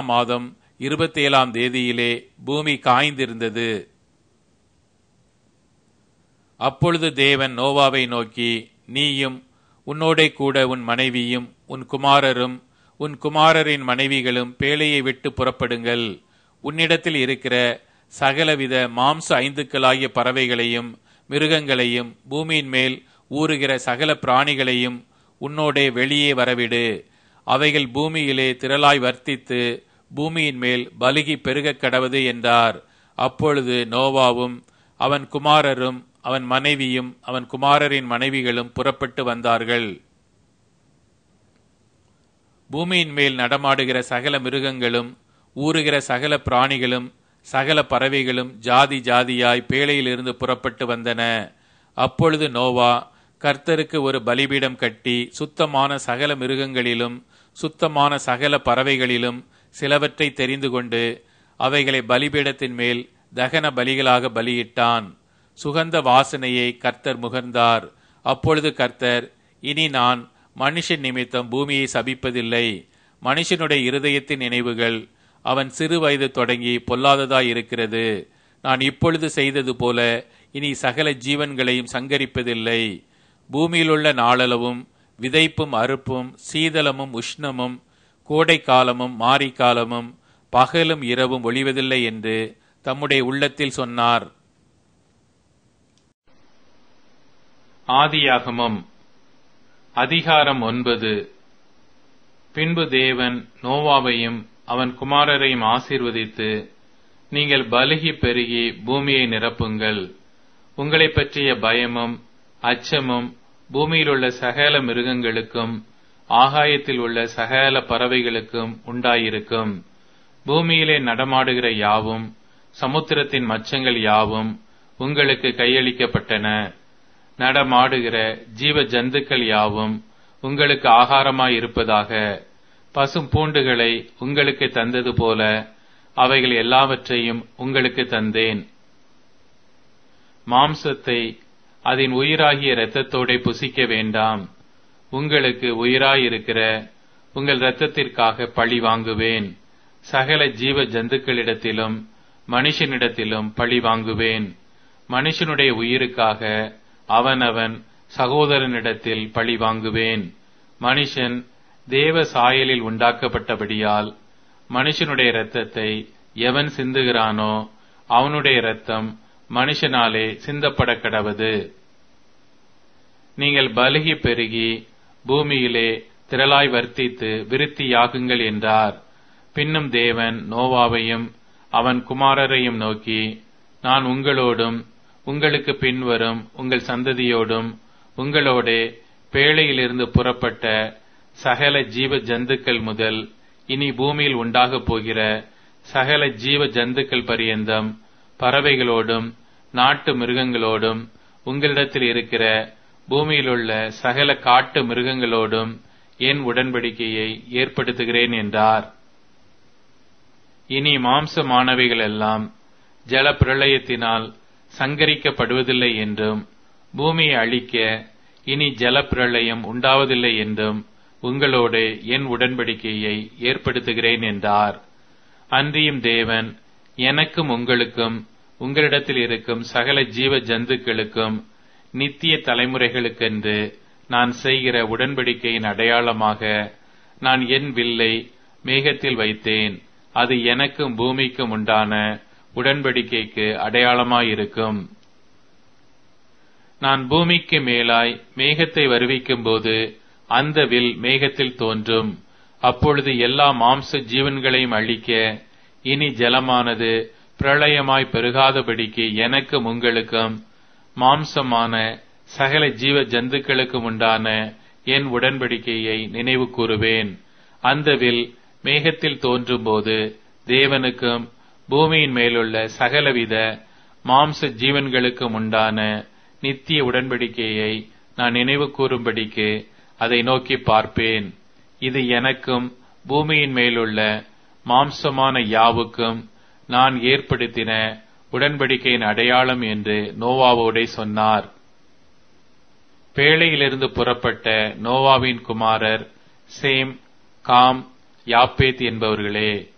மாதம் இருபத்தி ஏழாம் தேதியிலே பூமி காய்ந்திருந்தது அப்பொழுது தேவன் நோவாவை நோக்கி நீயும் உன்னோடே கூட உன் மனைவியும் உன் குமாரரும் உன் குமாரரின் மனைவிகளும் பேழையை விட்டு புறப்படுங்கள் உன்னிடத்தில் இருக்கிற சகலவித மாம்ச ஐந்துக்களாகிய பறவைகளையும் மிருகங்களையும் பூமியின் மேல் ஊறுகிற சகல பிராணிகளையும் உன்னோடே வெளியே வரவிடு அவைகள் பூமியிலே திரளாய் வர்த்தித்து பூமியின் மேல் பலுகி பெருகக் கடவது என்றார் அப்பொழுது நோவாவும் அவன் குமாரரும் அவன் மனைவியும் அவன் குமாரரின் மனைவிகளும் புறப்பட்டு வந்தார்கள் பூமியின் மேல் நடமாடுகிற சகல மிருகங்களும் ஊறுகிற சகல பிராணிகளும் சகல பறவைகளும் ஜாதி ஜாதியாய் பேழையிலிருந்து புறப்பட்டு வந்தன அப்பொழுது நோவா கர்த்தருக்கு ஒரு பலிபீடம் கட்டி சுத்தமான சகல மிருகங்களிலும் சுத்தமான சகல பறவைகளிலும் சிலவற்றை தெரிந்து கொண்டு அவைகளை பலிபீடத்தின் மேல் தகன பலிகளாக பலியிட்டான் சுகந்த வாசனையை கர்த்தர் முகர்ந்தார் அப்பொழுது கர்த்தர் இனி நான் மனுஷன் நிமித்தம் பூமியை சபிப்பதில்லை மனுஷனுடைய இருதயத்தின் நினைவுகள் அவன் சிறு வயது தொடங்கி பொல்லாததாய் இருக்கிறது நான் இப்பொழுது செய்தது போல இனி சகல ஜீவன்களையும் சங்கரிப்பதில்லை பூமியிலுள்ள நாளளவும் விதைப்பும் அறுப்பும் சீதளமும் உஷ்ணமும் கோடை காலமும் மாரிக்காலமும் பகலும் இரவும் ஒளிவதில்லை என்று தம்முடைய உள்ளத்தில் சொன்னார் ஆதியாகமம் அதிகாரம் ஒன்பது பின்பு தேவன் நோவாவையும் அவன் குமாரரையும் ஆசீர்வதித்து நீங்கள் பலுகி பெருகி பூமியை நிரப்புங்கள் உங்களைப் பற்றிய பயமும் அச்சமும் பூமியிலுள்ள சகல மிருகங்களுக்கும் ஆகாயத்தில் உள்ள சகல பறவைகளுக்கும் உண்டாயிருக்கும் பூமியிலே நடமாடுகிற யாவும் சமுத்திரத்தின் மச்சங்கள் யாவும் உங்களுக்கு கையளிக்கப்பட்டன நடமாடுகிற ஜீவ ஜந்துக்கள் யாவும் உங்களுக்கு ஆகாரமாயிருப்பதாக பசும் பூண்டுகளை உங்களுக்கு தந்தது போல அவைகள் எல்லாவற்றையும் உங்களுக்கு தந்தேன் மாம்சத்தை அதன் உயிராகிய இரத்தத்தோடே புசிக்க வேண்டாம் உங்களுக்கு உயிராயிருக்கிற உங்கள் இரத்தத்திற்காக பழி வாங்குவேன் சகல ஜீவ ஜந்துக்களிடத்திலும் மனுஷனிடத்திலும் பழி வாங்குவேன் மனுஷனுடைய உயிருக்காக அவனவன் சகோதரனிடத்தில் பழி வாங்குவேன் மனுஷன் தேவ சாயலில் உண்டாக்கப்பட்டபடியால் மனுஷனுடைய இரத்தத்தை எவன் சிந்துகிறானோ அவனுடைய இரத்தம் மனுஷனாலே சிந்தப்பட கடவது நீங்கள் பலுகி பெருகி பூமியிலே திரளாய் வர்த்தித்து விருத்தியாகுங்கள் என்றார் பின்னும் தேவன் நோவாவையும் அவன் குமாரரையும் நோக்கி நான் உங்களோடும் உங்களுக்கு பின்வரும் உங்கள் சந்ததியோடும் உங்களோடே பேழையிலிருந்து புறப்பட்ட சகல ஜீவ ஜந்துக்கள் முதல் இனி பூமியில் உண்டாகப் போகிற சகல ஜீவ ஜந்துக்கள் பரியந்தம் பறவைகளோடும் நாட்டு மிருகங்களோடும் உங்களிடத்தில் இருக்கிற பூமியிலுள்ள சகல காட்டு மிருகங்களோடும் என் உடன்படிக்கையை ஏற்படுத்துகிறேன் என்றார் இனி மாம்சமானவைகள் எல்லாம் ஜல பிரளயத்தினால் சங்கரிக்கப்படுவதில்லை என்றும் பூமியை அழிக்க இனி ஜல பிரளயம் உண்டாவதில்லை என்றும் உங்களோடு என் உடன்படிக்கையை ஏற்படுத்துகிறேன் என்றார் அன்றியும் தேவன் எனக்கும் உங்களுக்கும் உங்களிடத்தில் இருக்கும் சகல ஜீவ ஜந்துக்களுக்கும் நித்திய தலைமுறைகளுக்கென்று நான் செய்கிற உடன்படிக்கையின் அடையாளமாக நான் என் வில்லை மேகத்தில் வைத்தேன் அது எனக்கும் பூமிக்கும் உண்டான உடன்படிக்கைக்கு அடையாளமாயிருக்கும் நான் பூமிக்கு மேலாய் மேகத்தை வருவிக்கும் போது அந்த வில் மேகத்தில் தோன்றும் அப்பொழுது எல்லா மாம்ச ஜீவன்களையும் அழிக்க இனி ஜலமானது பிரளயமாய் பெருகாதபடிக்கு எனக்கும் உங்களுக்கும் மாம்சமான சகல ஜீவ ஜந்துக்களுக்கும் உண்டான என் உடன்படிக்கையை நினைவு கூறுவேன் அந்த வில் மேகத்தில் தோன்றும்போது தேவனுக்கும் பூமியின் மேலுள்ள சகலவித மாம்ச ஜீவன்களுக்கும் உண்டான நித்திய உடன்படிக்கையை நான் நினைவு கூறும்படிக்கு அதை நோக்கி பார்ப்பேன் இது எனக்கும் பூமியின் மேலுள்ள மாம்சமான யாவுக்கும் நான் ஏற்படுத்தின உடன்படிக்கையின் அடையாளம் என்று நோவாவோடே சொன்னார் பேழையிலிருந்து புறப்பட்ட நோவாவின் குமாரர் சேம் காம் யாப்பேத் என்பவர்களே